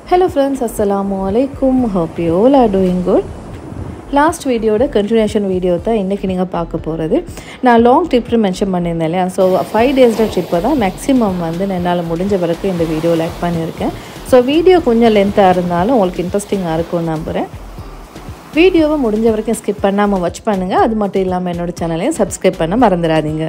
hello friends அஸ்ஸலாமு அலைக்கும் hope you all are doing good last வீடியோட கண்டினியூஷன் வீடியோ தான் இன்றைக்கி நீங்கள் பார்க்க போகிறது நான் லாங் ட்ரிப்னு மென்ஷன் பண்ணியிருந்தேன் இல்லையா ஸோ ஃபைவ் டேஸில் ட்ரிப்பை தான் மேக்ஸிமம் வந்து என்னால் முடிஞ்ச வரைக்கும் இந்த வீடியோவில் ஆட் பண்ணியிருக்கேன் ஸோ வீடியோ கொஞ்சம் லென்த்தாக இருந்தாலும் உங்களுக்கு இன்ட்ரெஸ்டிங்காக இருக்கும்னு நம்புகிறேன் வீடியோவை முடிஞ்ச வரைக்கும் ஸ்கிப் பண்ணாமல் வாட்ச் பண்ணுங்கள் அது மட்டும் இல்லாமல் என்னோட சேனலையும் சப்ஸ்கிரைப் பண்ண மறந்துடாதீங்க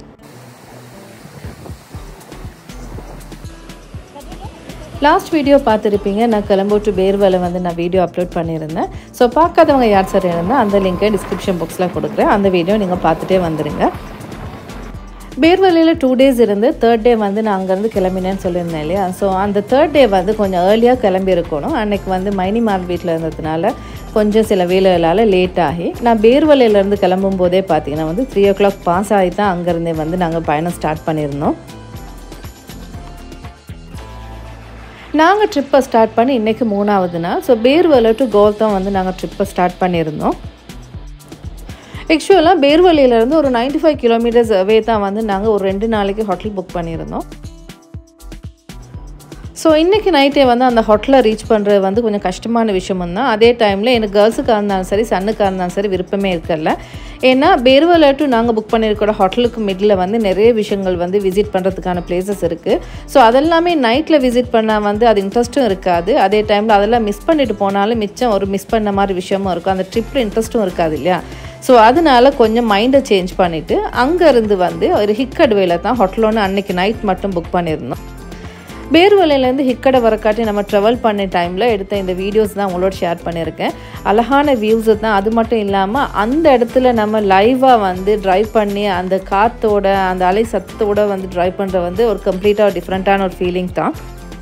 லாஸ்ட் வீடியோ பார்த்துருப்பீங்க நான் கிளம்பூட்டு பேர்வலை வந்து நான் வீடியோ அப்லோட் பண்ணியிருந்தேன் ஸோ பார்க்காதவங்க யார் சார் இருந்தால் அந்த லிங்கை டிஸ்கிரிப்ஷன் பாக்ஸில் கொடுக்குறேன் அந்த வீடியோ நீங்கள் பார்த்துட்டே வந்துடுங்க பேர்வலையில் டூ டேஸ் இருந்து தேர்ட் டே வந்து நான் அங்கேருந்து கிளம்பினேன்னு சொல்லியிருந்தேன் இல்லையா ஸோ அந்த தேர்ட் டே வந்து கொஞ்சம் ஏர்லியாக கிளம்பி இருக்கணும் அன்னைக்கு வந்து மைனி மார் வீட்டில் இருந்ததுனால கொஞ்சம் சில வேலைகளால் லேட் ஆகி நான் பேர்வலையிலேருந்து கிளம்பும் போதே பார்த்தீங்கன்னா வந்து த்ரீ ஓ கிளாக் பாஸ் ஆகி தான் அங்கேருந்தே வந்து நாங்கள் பயணம் ஸ்டார்ட் பண்ணியிருந்தோம் நாங்கள் ட்ரிப்பை ஸ்டார்ட் பண்ணி இன்றைக்கி மூணாவது நாள் ஸோ பேர்வலை டு கோல் தான் வந்து நாங்கள் ட்ரிப்பை ஸ்டார்ட் பண்ணியிருந்தோம் ஆக்சுவலாக பேர்வழியிலேருந்து ஒரு நைன்டி ஃபைவ் கிலோமீட்டர்ஸ் வே தான் வந்து நாங்கள் ஒரு ரெண்டு நாளைக்கு ஹோட்டல் புக் பண்ணியிருந்தோம் ஸோ இன்றைக்கி நைட்டே வந்து அந்த ஹோட்டலை ரீச் பண்ணுறது வந்து கொஞ்சம் கஷ்டமான விஷயமும் தான் அதே டைமில் எனக்கு கேர்ள்ஸுக்காக இருந்தாலும் சரி சன்னுக்காக இருந்தாலும் சரி விருப்பமே இருக்கல ஏன்னா பேர்வலை டு நாங்கள் புக் பண்ணியிருக்கிற ஹோட்டலுக்கு மிடில் வந்து நிறைய விஷயங்கள் வந்து விசிட் பண்ணுறதுக்கான பிளேசஸ் இருக்குது ஸோ அதெல்லாமே நைட்டில் விசிட் பண்ணால் வந்து அது இன்ட்ரெஸ்ட்டும் இருக்காது அதே டைமில் அதெல்லாம் மிஸ் பண்ணிட்டு போனாலும் மிச்சம் ஒரு மிஸ் பண்ண மாதிரி விஷயமும் இருக்கும் அந்த ட்ரிப்பில் இன்ட்ரெஸ்ட்டும் இருக்காது இல்லையா ஸோ அதனால கொஞ்சம் மைண்டை சேஞ்ச் பண்ணிவிட்டு அங்கேருந்து வந்து ஒரு ஹிக்கட்வேல தான் ஹோட்டல் ஒன்று அன்னைக்கு நைட் மட்டும் புக் பண்ணியிருந்தோம் பேர்வலையிலேருந்து ஹிக்கடை வரக்காட்டி நம்ம ட்ராவல் பண்ண டைமில் எடுத்த இந்த வீடியோஸ் தான் உங்களோட ஷேர் பண்ணியிருக்கேன் அழகான வியூஸு தான் அது மட்டும் இல்லாமல் அந்த இடத்துல நம்ம லைவாக வந்து ட்ரைவ் பண்ணி அந்த காற்றோட அந்த அலை சத்தத்தோட வந்து ட்ரைவ் பண்ணுற வந்து ஒரு கம்ப்ளீட்டாக டிஃப்ரெண்ட்டான ஒரு ஃபீலிங் தான்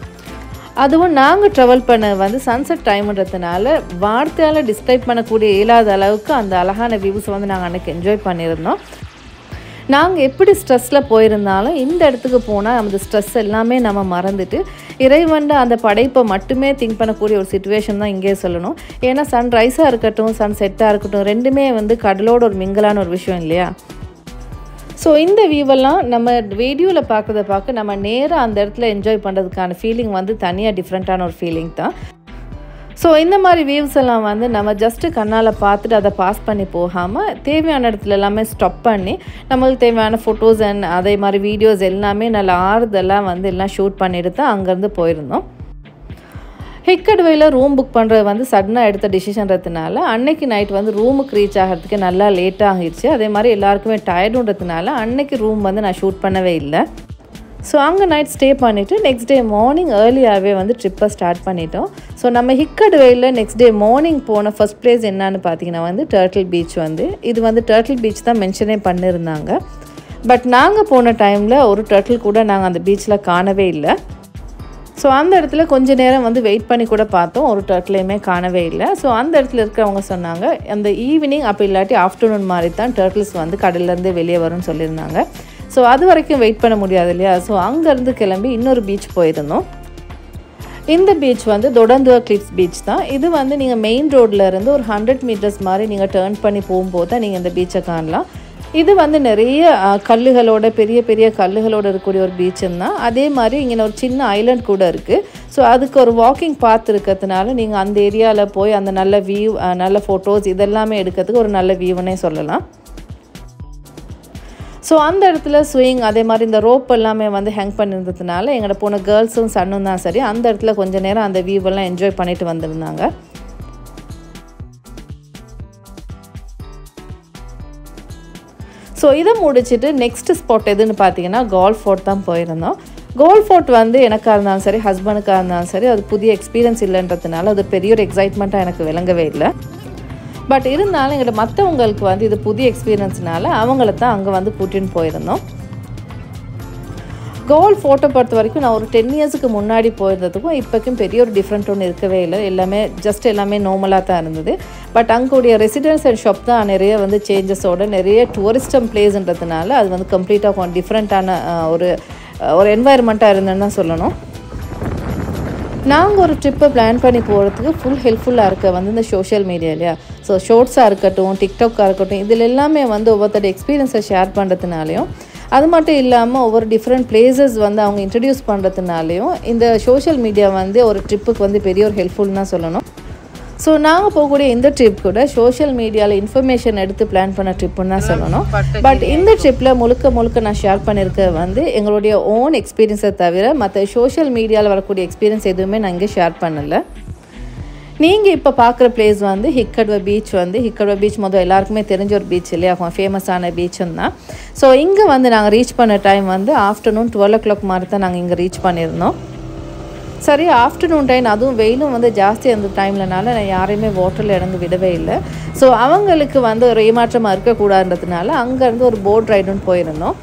அதுவும் நாங்கள் ட்ராவல் பண்ண வந்து சன்செட் டைம்ன்றதுனால வார்த்தையால் டிஸ்கிரைப் பண்ணக்கூடிய இயலாத அளவுக்கு அந்த அழகான வியூஸை வந்து நாங்கள் அன்றைக்கி என்ஜாய் பண்ணியிருந்தோம் நாங்கள் எப்படி ஸ்ட்ரெஸ்ஸில் போயிருந்தாலும் இந்த இடத்துக்கு போனால் நமது ஸ்ட்ரெஸ் எல்லாமே நம்ம மறந்துட்டு இறைவண்ட அந்த படைப்பை மட்டுமே திங்க் பண்ணக்கூடிய ஒரு சுச்சுவேஷன் தான் இங்கே சொல்லணும் ஏன்னா சன் ரைஸாக இருக்கட்டும் சன் செட்டாக இருக்கட்டும் ரெண்டுமே வந்து கடலோட ஒரு மிங்கலான ஒரு விஷயம் இல்லையா ஸோ இந்த வியூவெல்லாம் நம்ம வீடியோவில் பார்க்குறத பார்க்க நம்ம நேராக அந்த இடத்துல என்ஜாய் பண்ணுறதுக்கான ஃபீலிங் வந்து தனியாக டிஃப்ரெண்ட்டான ஒரு ஃபீலிங் தான் ஸோ இந்த மாதிரி வியூஸ் எல்லாம் வந்து நம்ம ஜஸ்ட்டு கண்ணால் பார்த்துட்டு அதை பாஸ் பண்ணி போகாமல் தேவையான இடத்துல எல்லாமே ஸ்டாப் பண்ணி நம்மளுக்கு தேவையான ஃபோட்டோஸ் அண்ட் அதே மாதிரி வீடியோஸ் எல்லாமே நல்ல ஆறுதெல்லாம் வந்து எல்லாம் ஷூட் பண்ணிட்டு தான் அங்கேருந்து போயிருந்தோம் ஹிக்கட்வேயில் ரூம் புக் பண்ணுறது வந்து சடனாக எடுத்த டிசிஷன்றதுனால அன்னைக்கு நைட் வந்து ரூமுக்கு ரீச் ஆகிறதுக்கு நல்லா லேட் ஆகிடுச்சு அதே மாதிரி எல்லாருக்குமே டயர்டுன்றதுனால அன்னைக்கு ரூம் வந்து நான் ஷூட் பண்ணவே இல்லை ஸோ அங்கே நைட் ஸ்டே பண்ணிவிட்டு நெக்ஸ்ட் டே மார்னிங் ஏர்லியாகவே வந்து ட்ரிப்பை ஸ்டார்ட் பண்ணிட்டோம் ஸோ நம்ம ஹிக்கட் வேயில் நெக்ஸ்ட் டே மார்னிங் போன ஃபஸ்ட் பிளேஸ் என்னன்னு பார்த்தீங்கன்னா வந்து டர்ட்டில் பீச் வந்து இது வந்து டர்ட்டில் பீச் தான் மென்ஷனே பண்ணியிருந்தாங்க பட் நாங்கள் போன டைமில் ஒரு டர்ட்டில் கூட நாங்கள் அந்த பீச்சில் காணவே இல்லை ஸோ அந்த இடத்துல கொஞ்ச நேரம் வந்து வெயிட் பண்ணி கூட பார்த்தோம் ஒரு டர்ட்லையுமே காணவே இல்லை ஸோ அந்த இடத்துல இருக்கிறவங்க சொன்னாங்க அந்த ஈவினிங் அப்போ இல்லாட்டி ஆஃப்டர்நூன் மாதிரி தான் டர்ட்டில்ஸ் வந்து கடல்லேருந்து வெளியே வரும்னு சொல்லியிருந்தாங்க ஸோ அது வரைக்கும் வெயிட் பண்ண முடியாது இல்லையா ஸோ அங்கேருந்து கிளம்பி இன்னொரு பீச் போயிருந்தோம் இந்த பீச் வந்து தொடந்துவா கிளிப்ஸ் பீச் தான் இது வந்து நீங்கள் மெயின் ரோட்டில் இருந்து ஒரு ஹண்ட்ரட் மீட்டர்ஸ் மாதிரி நீங்கள் டேர்ன் பண்ணி போகும்போது தான் நீங்கள் இந்த பீச்சை காணலாம் இது வந்து நிறைய கல்லுகளோட பெரிய பெரிய கல்லுகளோட இருக்கக்கூடிய ஒரு பீச்சுன்னு தான் அதே மாதிரி இங்கே ஒரு சின்ன ஐலண்ட் கூட இருக்குது ஸோ அதுக்கு ஒரு வாக்கிங் பாத் இருக்கிறதுனால நீங்கள் அந்த ஏரியாவில் போய் அந்த நல்ல வியூ நல்ல ஃபோட்டோஸ் இதெல்லாமே எடுக்கிறதுக்கு ஒரு நல்ல வியூன்னே சொல்லலாம் ஸோ அந்த இடத்துல ஸ்விங் அதே மாதிரி இந்த ரோப் எல்லாமே வந்து ஹேங் பண்ணியிருந்ததுனால எங்களோட போன கேர்ள்ஸும் சன்னும் தான் சரி அந்த இடத்துல கொஞ்சம் நேரம் அந்த வியூவெல்லாம் என்ஜாய் பண்ணிட்டு வந்திருந்தாங்க ஸோ இதை முடிச்சுட்டு நெக்ஸ்ட் ஸ்பாட் எதுன்னு பார்த்தீங்கன்னா கால்ஃப் ஃபோர்ட் தான் போயிருந்தோம் கோல் ஃபோர்ட் வந்து எனக்காக இருந்தாலும் சரி ஹஸ்பண்டுக்காக இருந்தாலும் சரி அது புதிய எக்ஸ்பீரியன்ஸ் இல்லைன்றதுனால அது பெரிய ஒரு எக்ஸைட்மெண்ட்டாக எனக்கு விளங்கவே இல்லை பட் இருந்தாலும் எங்கிட்ட மற்றவங்களுக்கு வந்து இது புதிய எக்ஸ்பீரியன்ஸ்னால அவங்கள தான் அங்கே வந்து கூட்டின்னு போயிருந்தோம் கோல் ஃபோட்டோ பொறுத்த வரைக்கும் நான் ஒரு டென் இயர்ஸுக்கு முன்னாடி போயிருந்ததுக்கும் இப்போக்கும் பெரிய ஒரு டிஃப்ரெண்ட் ஒன்று இருக்கவே இல்லை எல்லாமே ஜஸ்ட் எல்லாமே நார்மலாக தான் இருந்தது பட் அங்கோடைய ரெசிடென்ஸ் அண்ட் ஷாப் தான் நிறைய வந்து சேஞ்சஸோட நிறைய டூரிஸ்டம் பிளேஸ்ன்றதுனால அது வந்து கம்ப்ளீட்டாக கொஞ்சம் டிஃப்ரெண்ட்டான ஒரு ஒரு என்வாயர்மெண்ட்டாக இருந்தேன்னு தான் சொல்லணும் நாங்கள் ஒரு ட்ரிப்பை பிளான் பண்ணி போகிறதுக்கு ஃபுல் ஹெல்ப்ஃபுல்லாக இருக்க வந்து இந்த சோஷியல் மீடியா இல்லையா ஸோ ஷோர்ட்ஸாக இருக்கட்டும் டிக்டாக்காக இருக்கட்டும் இதில் எல்லாமே வந்து ஒவ்வொருத்தோட எக்ஸ்பீரியன்ஸை ஷேர் பண்ணுறதுனாலையும் அது மட்டும் இல்லாமல் ஒவ்வொரு டிஃப்ரெண்ட் பிளேசஸ் வந்து அவங்க இன்ட்ரடியூஸ் பண்ணுறதுனாலையும் இந்த சோஷியல் மீடியா வந்து ஒரு ட்ரிப்புக்கு வந்து பெரிய ஒரு ஹெல்ப்ஃபுல் தான் சொல்லணும் ஸோ நாங்கள் போகக்கூடிய இந்த ட்ரிப் கூட சோஷியல் மீடியாவில் இன்ஃபர்மேஷன் எடுத்து பிளான் பண்ண ட்ரிப்புன்னு தான் சொல்லணும் பட் இந்த ட்ரிப்பில் முழுக்க முழுக்க நான் ஷேர் பண்ணியிருக்க வந்து எங்களுடைய ஓன் எக்ஸ்பீரியன்ஸை தவிர மற்ற சோஷியல் மீடியாவில் வரக்கூடிய எக்ஸ்பீரியன்ஸ் எதுவுமே நான் இங்கே ஷேர் பண்ணலை நீங்கள் இப்போ பார்க்குற பிளேஸ் வந்து ஹிக்கட்வா பீச் வந்து ஹிக்கட்வா பீச் மொதல் எல்லாருக்குமே தெரிஞ்ச ஒரு பீச் இல்லையா ஃபேமஸான பீச்சுன்னு தான் ஸோ இங்கே வந்து நாங்கள் ரீச் பண்ண டைம் வந்து ஆஃப்டர்நூன் டுவெல் ஓ கிளாக் மாதிரி தான் நாங்கள் இங்கே ரீச் பண்ணியிருந்தோம் சரி ஆஃப்டர்நூன் டைம் அதுவும் வெயிலும் வந்து ஜாஸ்தி அந்த டைம்லனால நான் யாரையுமே வாட்டரில் இறங்க விடவே இல்லை ஸோ அவங்களுக்கு வந்து ஒரு ஏமாற்றமாக இருக்கக்கூடாதுன்றதுனால அங்கேருந்து ஒரு போட் ரைடுன்னு போயிருந்தோம்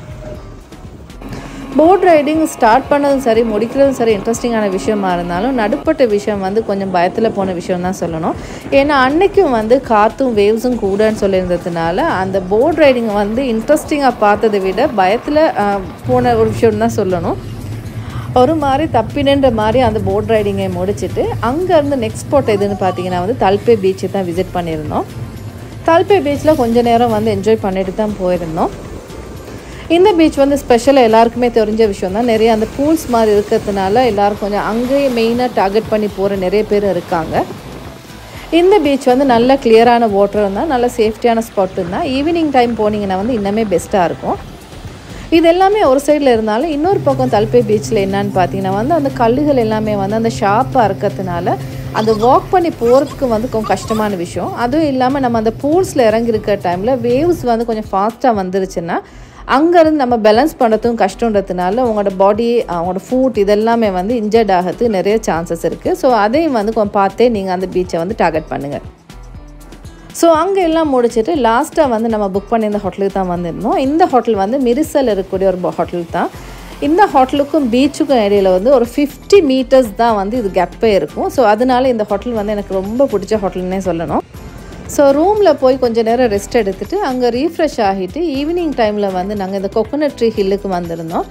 போட் ரைடிங் ஸ்டார்ட் பண்ணதும் சரி முடிக்கிறதும் சரி இன்ட்ரெஸ்டிங்கான விஷயமா இருந்தாலும் நடுப்பட்ட விஷயம் வந்து கொஞ்சம் பயத்தில் போன விஷயம் தான் சொல்லணும் ஏன்னா அன்னைக்கும் வந்து காற்றும் வேவ்ஸும் கூடன்னு சொல்லியிருந்ததுனால அந்த போட் ரைடிங் வந்து இன்ட்ரெஸ்டிங்காக பார்த்ததை விட பயத்தில் போன ஒரு விஷயம் தான் சொல்லணும் ஒரு மாதிரி தப்பினுன்ற மாதிரி அந்த போட் ரைடிங்கை முடிச்சுட்டு அங்கேருந்து நெக்ஸ்ட் ஸ்பாட் எதுன்னு பார்த்தீங்கன்னா வந்து தல்பே பீச்சு தான் விசிட் பண்ணியிருந்தோம் தல்பே பீச்சில் கொஞ்ச நேரம் வந்து என்ஜாய் பண்ணிட்டு தான் போயிருந்தோம் இந்த பீச் வந்து ஸ்பெஷலாக எல்லாருக்குமே தெரிஞ்ச விஷயம் தான் நிறைய அந்த பூல்ஸ் மாதிரி இருக்கிறதுனால எல்லோரும் கொஞ்சம் அங்கேயே மெயினாக டார்கெட் பண்ணி போகிற நிறைய பேர் இருக்காங்க இந்த பீச் வந்து நல்ல கிளியரான வாட்டர் இருந்தால் நல்ல சேஃப்டியான ஸ்பாட்டும் தான் ஈவினிங் டைம் போனீங்கன்னா வந்து இன்னுமே பெஸ்ட்டாக இருக்கும் இது எல்லாமே ஒரு சைடில் இருந்தாலும் இன்னொரு பக்கம் தல்பே பீச்சில் என்னன்னு பார்த்தீங்கன்னா வந்து அந்த கல்லுகள் எல்லாமே வந்து அந்த ஷார்ப்பாக இருக்கிறதுனால அந்த வாக் பண்ணி போகிறதுக்கு வந்து கொஞ்சம் கஷ்டமான விஷயம் அதுவும் இல்லாமல் நம்ம அந்த பூல்ஸில் இறங்கியிருக்க டைமில் வேவ்ஸ் வந்து கொஞ்சம் ஃபாஸ்ட்டாக வந்துருச்சுன்னா அங்கேருந்து நம்ம பேலன்ஸ் பண்ணுறதும் கஷ்டன்றதுனால உங்களோட பாடி அவங்களோட ஃபுட் இதெல்லாமே வந்து இன்ஜர்ட் ஆகிறதுக்கு நிறைய சான்சஸ் இருக்குது ஸோ அதையும் வந்து கொஞ்சம் பார்த்தே நீங்கள் அந்த பீச்சை வந்து டார்கெட் பண்ணுங்கள் ஸோ அங்கே எல்லாம் முடிச்சுட்டு லாஸ்ட்டாக வந்து நம்ம புக் பண்ணியிருந்த ஹோட்டலுக்கு தான் வந்திருந்தோம் இந்த ஹோட்டல் வந்து மிரிசல் இருக்கக்கூடிய ஒரு ஹோட்டல் தான் இந்த ஹோட்டலுக்கும் பீச்சுக்கும் இடையில வந்து ஒரு ஃபிஃப்டி மீட்டர்ஸ் தான் வந்து இது கெப்பே இருக்கும் ஸோ அதனால இந்த ஹோட்டல் வந்து எனக்கு ரொம்ப பிடிச்ச ஹோட்டல்னே சொல்லணும் ஸோ ரூமில் போய் கொஞ்சம் நேரம் ரெஸ்ட் எடுத்துகிட்டு அங்கே ரீஃப்ரெஷ் ஆகிட்டு ஈவினிங் டைமில் வந்து நாங்கள் இந்த கொக்கனட் ட்ரீ ஹில்லுக்கு வந்திருந்தோம்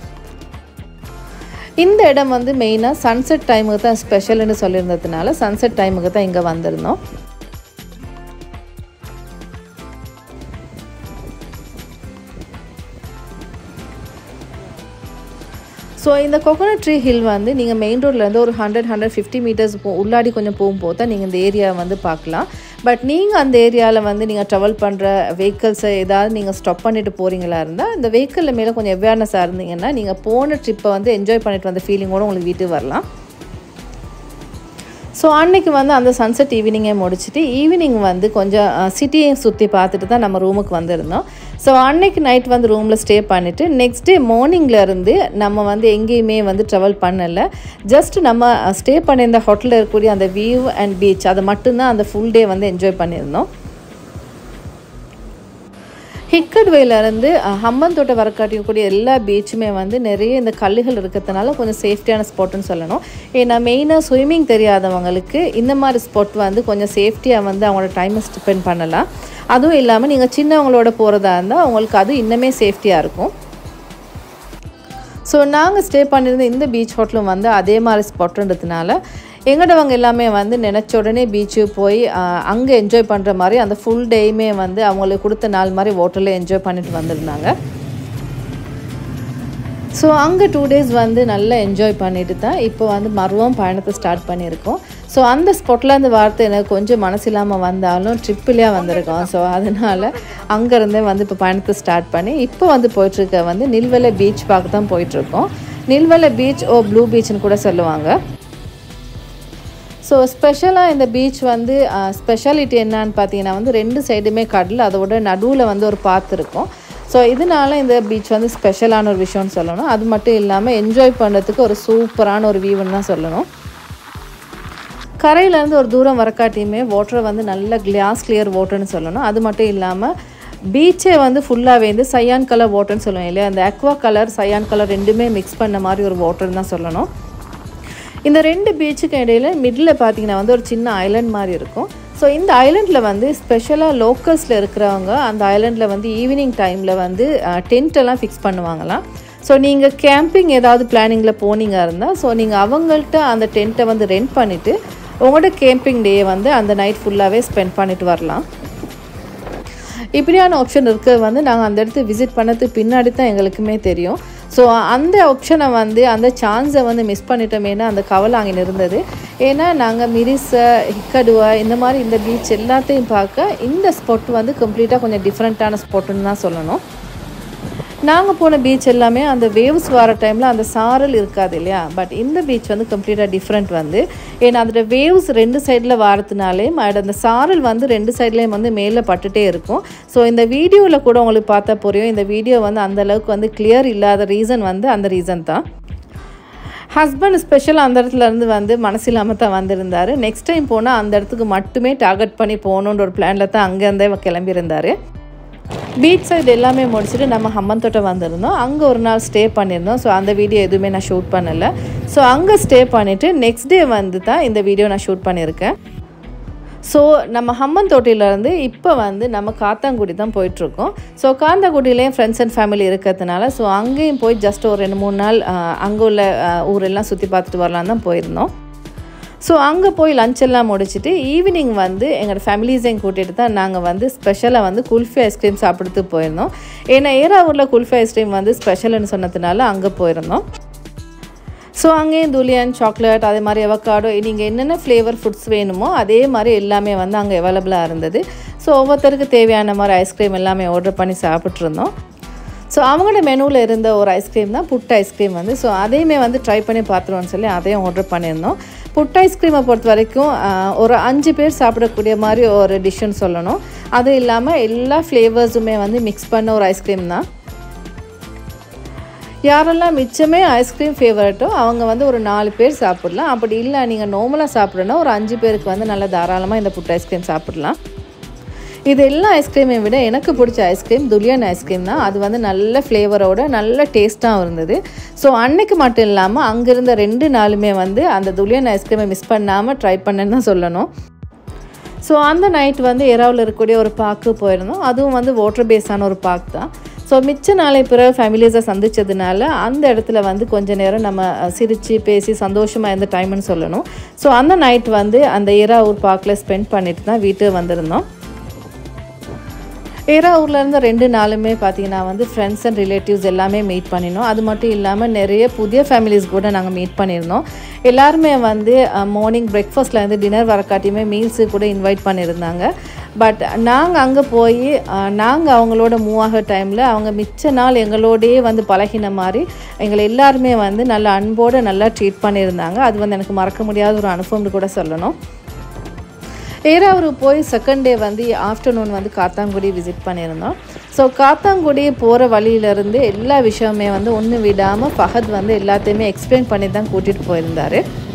இந்த இடம் வந்து மெயினாக சன்செட் டைமுக்கு தான் ஸ்பெஷல்னு சொல்லியிருந்ததுனால சன்செட் டைமுக்கு தான் இங்கே வந்திருந்தோம் ஸோ இந்த கோகோனட் ட்ரீ ஹில் வந்து நீங்கள் மெயின் ரோட்லேருந்து ஒரு ஹண்ட்ரட் ஹண்ட்ரட் ஃபிஃப்டி மீட்டர்ஸ் போ உள்ளாடி கொஞ்சம் போகும்போது தான் நீங்கள் இந்த ஏரியா வந்து பார்க்கலாம் பட் நீங்கள் அந்த ஏரியாவில் வந்து நீங்கள் ட்ராவல் பண்ணுற வெஹிக்கல்ஸை ஏதாவது நீங்கள் ஸ்டாப் பண்ணிட்டு போகிறீங்களா இருந்தால் இந்த வெஹிக்கிளில் மேலே கொஞ்சம் அவேர்னஸாக இருந்தீங்கன்னா நீங்கள் போன ட்ரிப்பை வந்து என்ஜாய் பண்ணிட்டு வந்த ஃபீலிங்கோடு உங்களுக்கு வீட்டுக்கு வரலாம் ஸோ அன்னைக்கு வந்து அந்த சன்செட் ஈவினிங்கை முடிச்சுட்டு ஈவினிங் வந்து கொஞ்சம் சிட்டியை சுற்றி பார்த்துட்டு தான் நம்ம ரூமுக்கு வந்திருந்தோம் ஸோ அன்னைக்கு நைட் வந்து ரூமில் ஸ்டே பண்ணிவிட்டு நெக்ஸ்ட் டே மார்னிங்லேருந்து நம்ம வந்து எங்கேயுமே வந்து ட்ராவல் பண்ணலை ஜஸ்ட் நம்ம ஸ்டே பண்ணியிருந்த ஹோட்டலில் இருக்கக்கூடிய அந்த வியூ அண்ட் பீச் அதை மட்டும்தான் அந்த ஃபுல் டே வந்து என்ஜாய் பண்ணியிருந்தோம் ஹிக்கட்வேலேருந்து ஹம்மன் தோட்டம் வரக்காட்டியக்கூடிய எல்லா பீச்சுமே வந்து நிறைய இந்த கல்லுகள் இருக்கிறதுனால கொஞ்சம் சேஃப்டியான ஸ்பாட்டுன்னு சொல்லணும் ஏன்னா மெயினாக ஸ்விம்மிங் தெரியாதவங்களுக்கு இந்த மாதிரி ஸ்பாட் வந்து கொஞ்சம் சேஃப்டியாக வந்து அவங்களோட டைமை ஸ்பெண்ட் பண்ணலாம் அதுவும் இல்லாமல் நீங்கள் சின்னவங்களோட போகிறதா இருந்தால் அவங்களுக்கு அது இன்னுமே சேஃப்டியாக இருக்கும் ஸோ நாங்கள் ஸ்டே பண்ணியிருந்த இந்த பீச் ஹோட்டலும் வந்து அதே மாதிரி ஸ்பாட்டுன்றதுனால எங்கடவங்க எல்லாமே வந்து நினச்ச உடனே பீச்சு போய் அங்கே என்ஜாய் பண்ணுற மாதிரி அந்த ஃபுல் டேயுமே வந்து அவங்களுக்கு கொடுத்த நாள் மாதிரி ஹோட்டலில் என்ஜாய் பண்ணிட்டு வந்திருந்தாங்க ஸோ அங்கே டூ டேஸ் வந்து நல்லா என்ஜாய் பண்ணிட்டு தான் இப்போ வந்து மறுவும் பயணத்தை ஸ்டார்ட் பண்ணியிருக்கோம் ஸோ அந்த ஸ்பாட்டில் அந்த வார்த்தை எனக்கு கொஞ்சம் மனசு இல்லாமல் வந்தாலும் ட்ரிப்பிலேயே வந்திருக்கோம் ஸோ அதனால் அங்கேருந்தே வந்து இப்போ பயணத்தை ஸ்டார்ட் பண்ணி இப்போ வந்து போயிட்டுருக்க வந்து நில்வெலை பீச் பார்க்க தான் போயிட்டுருக்கோம் நில்வெலை பீச் ஓ ப்ளூ பீச்னு கூட சொல்லுவாங்க ஸோ ஸ்பெஷலாக இந்த பீச் வந்து ஸ்பெஷாலிட்டி என்னன்னு பார்த்தீங்கன்னா வந்து ரெண்டு சைடுமே கடல் அதோட நடுவில் வந்து ஒரு பாத்து இருக்கும் ஸோ இதனால இந்த பீச் வந்து ஸ்பெஷலான ஒரு விஷயம்னு சொல்லணும் அது மட்டும் இல்லாமல் என்ஜாய் பண்ணுறதுக்கு ஒரு சூப்பரான ஒரு வியூன்னு தான் சொல்லணும் கரையிலேருந்து ஒரு தூரம் வரக்காட்டியுமே வாட்டரை வந்து நல்ல கிளாஸ் கிளியர் வாட்டர்னு சொல்லணும் அது மட்டும் இல்லாமல் பீச்சே வந்து ஃபுல்லாகவே வந்து சையான் கலர் வாட்டர்னு சொல்லுவோம் இல்லையா அந்த அக்வா கலர் சையான் கலர் ரெண்டுமே மிக்ஸ் பண்ண மாதிரி ஒரு வாட்டர்னு தான் சொல்லணும் இந்த ரெண்டு பீச்சுக்கு இடையில மிடில் பார்த்தீங்கன்னா வந்து ஒரு சின்ன ஐலண்ட் மாதிரி இருக்கும் ஸோ இந்த ஐலண்டில் வந்து ஸ்பெஷலாக லோக்கல்ஸில் இருக்கிறவங்க அந்த ஐலண்டில் வந்து ஈவினிங் டைமில் வந்து டென்ட் எல்லாம் ஃபிக்ஸ் பண்ணுவாங்களாம் ஸோ நீங்கள் கேம்பிங் ஏதாவது பிளானிங்கில் போனீங்க இருந்தால் ஸோ நீங்கள் அவங்கள்ட்ட அந்த டென்ட்டை வந்து ரெண்ட் பண்ணிவிட்டு உங்களோட கேம்பிங் டே வந்து அந்த நைட் ஃபுல்லாகவே ஸ்பெண்ட் பண்ணிட்டு வரலாம் இப்படியான ஆப்ஷன் இருக்கிறது வந்து நாங்கள் அந்த இடத்து விசிட் பண்ணதுக்கு பின்னாடி தான் எங்களுக்குமே தெரியும் ஸோ அந்த ஆப்ஷனை வந்து அந்த சான்ஸை வந்து மிஸ் பண்ணிட்டோமேனா அந்த கவலை அங்கே இருந்தது ஏன்னா நாங்கள் மிரிசை ஹிக்கடுவா இந்த மாதிரி இந்த பீச் எல்லாத்தையும் பார்க்க இந்த ஸ்பாட் வந்து கம்ப்ளீட்டாக கொஞ்சம் டிஃப்ரெண்ட்டான ஸ்பாட்டுன்னு தான் சொல்லணும் நாங்கள் போன பீச் எல்லாமே அந்த வேவ்ஸ் வர டைமில் அந்த சாரல் இருக்காது இல்லையா பட் இந்த பீச் வந்து கம்ப்ளீட்டாக டிஃப்ரெண்ட் வந்து ஏன்னா அதோட வேவ்ஸ் ரெண்டு சைடில் வரதுனாலே அந்த சாரல் வந்து ரெண்டு சைட்லேயும் வந்து மேலே பட்டுட்டே இருக்கும் ஸோ இந்த வீடியோவில் கூட உங்களுக்கு பார்த்தா புரியும் இந்த வீடியோ வந்து அந்த அளவுக்கு வந்து கிளியர் இல்லாத ரீசன் வந்து அந்த ரீசன் தான் ஹஸ்பண்ட் ஸ்பெஷல் அந்த இடத்துல இருந்து வந்து மனசு இல்லாமல் தான் வந்திருந்தார் நெக்ஸ்ட் டைம் போனால் அந்த இடத்துக்கு மட்டுமே டார்கெட் பண்ணி போகணுன்ற ஒரு பிளானில் தான் அங்கேருந்தே கிளம்பியிருந்தார் பீச் சைடு எல்லாமே முடிச்சுட்டு நம்ம ஹம்மந்தோட்டம் வந்திருந்தோம் அங்கே ஒரு நாள் ஸ்டே பண்ணியிருந்தோம் ஸோ அந்த வீடியோ எதுவுமே நான் ஷூட் பண்ணலை ஸோ அங்கே ஸ்டே பண்ணிவிட்டு நெக்ஸ்ட் டே வந்து தான் இந்த வீடியோ நான் ஷூட் பண்ணியிருக்கேன் ஸோ நம்ம ஹம்மன் தோட்டிலேருந்து இப்போ வந்து நம்ம காத்தாங்குடி தான் போயிட்டுருக்கோம் ஸோ காந்தாங்குடியிலேயும் ஃப்ரெண்ட்ஸ் அண்ட் ஃபேமிலி இருக்கிறதுனால ஸோ அங்கேயும் போய் ஜஸ்ட் ஒரு ரெண்டு மூணு நாள் அங்கே உள்ள ஊரெல்லாம் சுற்றி பார்த்துட்டு வரலாம் தான் போயிருந்தோம் ஸோ அங்கே போய் லஞ்ச் எல்லாம் முடிச்சுட்டு ஈவினிங் வந்து எங்களோட ஃபேமிலிஸையும் கூட்டிகிட்டு தான் நாங்கள் வந்து ஸ்பெஷலாக வந்து குல்ஃபி ஐஸ்கிரீம் சாப்பிட்றதுக்கு போயிருந்தோம் ஏன்னா ஏராவூரில் குல்ஃபி ஐஸ்கிரீம் வந்து ஸ்பெஷல்னு சொன்னதுனால அங்கே போயிருந்தோம் ஸோ அங்கேயும் துலியன் சாக்லேட் அதே மாதிரி எவக்காடோ நீங்கள் என்னென்ன ஃப்ளேவர் ஃபுட்ஸ் வேணுமோ அதே மாதிரி எல்லாமே வந்து அங்கே அவைலபிளாக இருந்தது ஸோ ஒவ்வொருத்தருக்கு தேவையான மாதிரி ஐஸ்கிரீம் எல்லாமே ஆர்டர் பண்ணி சாப்பிட்ருந்தோம் ஸோ அவங்களோட மெனுவில் இருந்த ஒரு ஐஸ்கிரீம் தான் புட் ஐஸ்கிரீம் வந்து ஸோ அதையுமே வந்து ட்ரை பண்ணி பார்த்துருவோன்னு சொல்லி அதையும் ஆர்டர் பண்ணியிருந்தோம் புட் ஐஸ்கிரீமை பொறுத்த வரைக்கும் ஒரு அஞ்சு பேர் சாப்பிடக்கூடிய மாதிரி ஒரு டிஷ்ஷுன்னு சொல்லணும் அது இல்லாமல் எல்லா ஃப்ளேவர்ஸுமே வந்து மிக்ஸ் பண்ண ஒரு ஐஸ்கிரீம் தான் யாரெல்லாம் மிச்சமே ஐஸ்கிரீம் ஃபேவரட்டோ அவங்க வந்து ஒரு நாலு பேர் சாப்பிட்லாம் அப்படி இல்லை நீங்கள் நார்மலாக சாப்பிட்றோன்னா ஒரு அஞ்சு பேருக்கு வந்து நல்லா தாராளமாக இந்த புட் ஐஸ்கிரீம் சாப்பிட்லாம் இது எல்லா ஐஸ்கிரீமை விட எனக்கு பிடிச்ச ஐஸ்கிரீம் துலியன் ஐஸ்கிரீம் தான் அது வந்து நல்ல ஃப்ளேவரோட நல்ல டேஸ்ட்டாகவும் இருந்தது ஸோ அன்னைக்கு மட்டும் இல்லாமல் அங்கே இருந்த ரெண்டு நாளுமே வந்து அந்த துலியன் ஐஸ்கிரீமை மிஸ் பண்ணாமல் ட்ரை பண்ணேன்னு தான் சொல்லணும் ஸோ அந்த நைட் வந்து எறாவில் இருக்கக்கூடிய ஒரு பார்க்கு போயிருந்தோம் அதுவும் வந்து வாட்டர் பேஸான ஒரு பார்க் தான் ஸோ மிச்ச நாளை பிறகு ஃபேமிலிஸை சந்திச்சதுனால அந்த இடத்துல வந்து கொஞ்ச நேரம் நம்ம சிரித்து பேசி சந்தோஷமாக இருந்த டைம்னு சொல்லணும் ஸோ அந்த நைட் வந்து அந்த ஏராவூர் பார்க்கில் ஸ்பெண்ட் பண்ணிட்டு தான் வீட்டுக்கு வந்திருந்தோம் ஏராவூர்லேருந்து ரெண்டு நாளுமே பார்த்தீங்கன்னா வந்து ஃப்ரெண்ட்ஸ் அண்ட் ரிலேட்டிவ்ஸ் எல்லாமே மீட் பண்ணினோம் அது மட்டும் இல்லாமல் நிறைய புதிய ஃபேமிலிஸ் கூட நாங்கள் மீட் பண்ணியிருந்தோம் எல்லாருமே வந்து மார்னிங் பிரேக்ஃபாஸ்ட்லேருந்து டின்னர் வரக்காட்டியுமே மீல்ஸு கூட இன்வைட் பண்ணியிருந்தாங்க பட் நாங்கள் அங்கே போய் நாங்கள் அவங்களோட மூவ் ஆகிற டைமில் அவங்க மிச்ச நாள் எங்களோடையே வந்து பழகின மாதிரி எங்களை எல்லாருமே வந்து நல்ல அன்போடு நல்லா ட்ரீட் பண்ணியிருந்தாங்க அது வந்து எனக்கு மறக்க முடியாத ஒரு அனுபவம்னு கூட சொல்லணும் ஏராவூர் போய் செகண்ட் டே வந்து ஆஃப்டர்நூன் வந்து காத்தாங்குடி விசிட் பண்ணியிருந்தோம் ஸோ காத்தாங்குடி போகிற வழியிலேருந்து எல்லா விஷயமே வந்து ஒன்று விடாமல் ஃபஹத் வந்து எல்லாத்தையுமே எக்ஸ்பிளைன் பண்ணி தான் கூட்டிகிட்டு போயிருந்தார்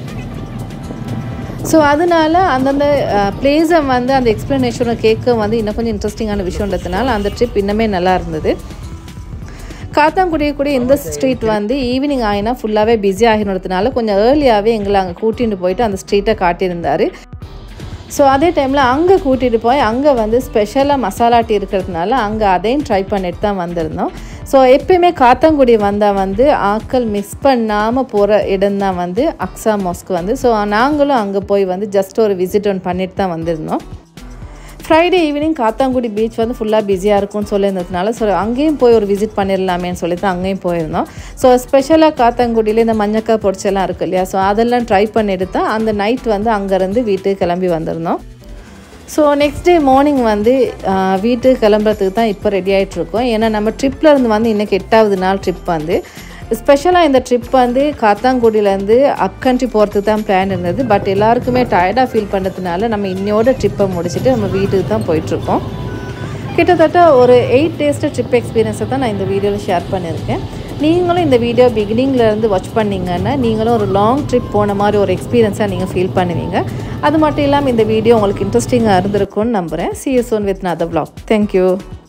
ஸோ அதனால அந்தந்த பிளேஸை வந்து அந்த எக்ஸ்ப்ளனேஷனை கேட்க வந்து இன்னும் கொஞ்சம் இன்ட்ரெஸ்டிங்கான விஷயன்றதுனால அந்த ட்ரிப் இன்னுமே நல்லா இருந்தது காத்தாங்குடி கூட இந்த ஸ்ட்ரீட் வந்து ஈவினிங் ஆகினா ஃபுல்லாகவே பிஸி ஆகினதுனால கொஞ்சம் ஏர்லியாகவே எங்களை அங்கே கூட்டிகிட்டு போயிட்டு அந்த ஸ்ட்ரீட்டை காட்டியிருந்தார் ஸோ அதே டைமில் அங்கே கூட்டிகிட்டு போய் அங்கே வந்து ஸ்பெஷலாக மசாலா டீ இருக்கிறதுனால அங்கே அதையும் ட்ரை பண்ணிட்டு தான் வந்திருந்தோம் ஸோ எப்பயுமே காத்தாங்குடி வந்தால் வந்து ஆட்கள் மிஸ் பண்ணாமல் போகிற இடம் தான் வந்து அக்ஸா மாஸ்க் வந்து ஸோ நாங்களும் அங்கே போய் வந்து ஜஸ்ட் ஒரு விசிட் ஒன்று பண்ணிட்டு தான் வந்திருந்தோம் ஃப்ரைடே ஈவினிங் காத்தாங்குடி பீச் வந்து ஃபுல்லாக பிஸியாக இருக்கும்னு சொல்லியிருந்ததுனால ஸோ அங்கேயும் போய் ஒரு விசிட் பண்ணிடலாமேன்னு சொல்லி தான் அங்கேயும் போயிருந்தோம் ஸோ ஸ்பெஷலாக காத்தாங்குடியில் இந்த மஞ்சக்காய் பொடிச்செல்லாம் இருக்கு இல்லையா ஸோ அதெல்லாம் ட்ரை பண்ணிட்டு தான் அந்த நைட் வந்து அங்கேருந்து வீட்டுக்கு கிளம்பி வந்திருந்தோம் ஸோ நெக்ஸ்ட் டே மார்னிங் வந்து வீட்டுக்கு கிளம்புறதுக்கு தான் இப்போ ரெடி ஆகிட்ருக்கோம் ஏன்னா நம்ம ட்ரிப்பில் இருந்து வந்து இன்றைக்கி எட்டாவது நாள் ட்ரிப் வந்து ஸ்பெஷலாக இந்த ட்ரிப் வந்து காத்தாங்குடியிலேருந்து அப் கண்ட்ரி போகிறதுக்கு தான் பிளான் இருந்தது பட் எல்லாருக்குமே டயர்டாக ஃபீல் பண்ணதுனால நம்ம இன்னையோட ட்ரிப்பை முடிச்சுட்டு நம்ம வீட்டுக்கு தான் போயிட்டுருக்கோம் கிட்டத்தட்ட ஒரு எயிட் டேஸ்ட்டு ட்ரிப் எக்ஸ்பீரியன்ஸை தான் நான் இந்த வீடியோவில் ஷேர் பண்ணியிருக்கேன் நீங்களும் இந்த வீடியோ பிகினிங்லேருந்து வாட்ச் பண்ணிங்கன்னா நீங்களும் ஒரு லாங் ட்ரிப் போன மாதிரி ஒரு எக்ஸ்பீரியன்ஸாக நீங்கள் ஃபீல் பண்ணுவீங்க அது மட்டும் இல்லாமல் இந்த வீடியோ உங்களுக்கு இன்ட்ரெஸ்டிங்காக இருந்திருக்கும்னு நம்புகிறேன் see you soon with another vlog thank you